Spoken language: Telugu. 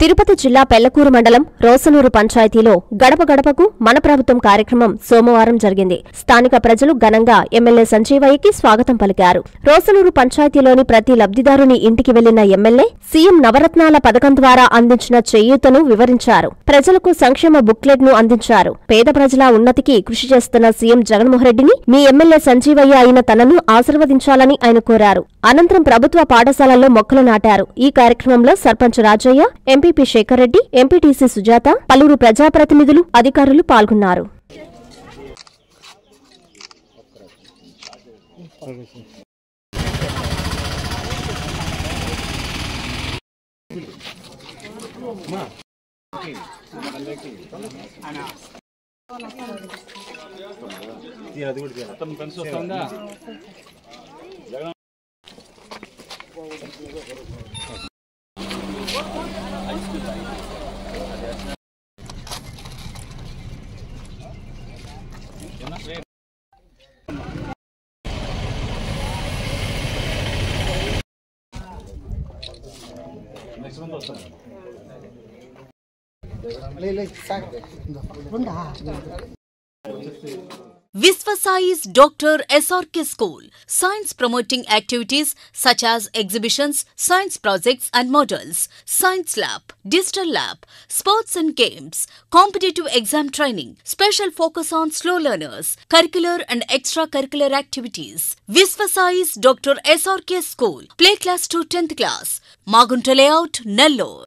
తిరుపతి జిల్లా పెళ్లకూరు మండలం రోసనూరు పంచాయతీలో గడప గడపకు మన ప్రభుత్వం కార్యక్రమం సోమవారం జరిగింది స్థానిక ప్రజలు ఘనంగా ఎమ్మెల్యే సంజీవయ్యకి స్వాగతం పలికారు రోసనూరు పంచాయతీలోని ప్రతి లబ్ధిదారుని ఇంటికి వెళ్లిన ఎమ్మెల్యే సీఎం నవరత్నాల పథకం ద్వారా అందించిన చేయూతను వివరించారు ప్రజలకు సంక్షేమ బుక్లెట్ ను అందించారు పేద ప్రజల ఉన్నతికి కృషి చేస్తున్న సీఎం జగన్మోహన్ రెడ్డిని మీ ఎమ్మెల్యే సంజీవయ్య అయిన తనను ఆశీర్వదించాలని ఆయన కోరారు అనంతరం ప్రభుత్వ పాఠశాలల్లో మొక్కలు నాటారు ఈ కార్యక్రమంలో సర్పంచ్ రాజయ్య ఎంపీపీ శేఖర్ రెడ్డి ఎంపీటీసీ సుజాత పలువురు ప్రజాప్రతినిధులు అధికారులు పాల్గొన్నారు Visvasai's Dr. SRK School. Science promoting activities such as exhibitions, science projects and models, science lab, digital lab, sports and games, competitive exam training, special focus on slow learners, curricular and extracurricular activities. Visvasai's Dr. SRK School. Play class to 10th class. Magunta layout, Nellore.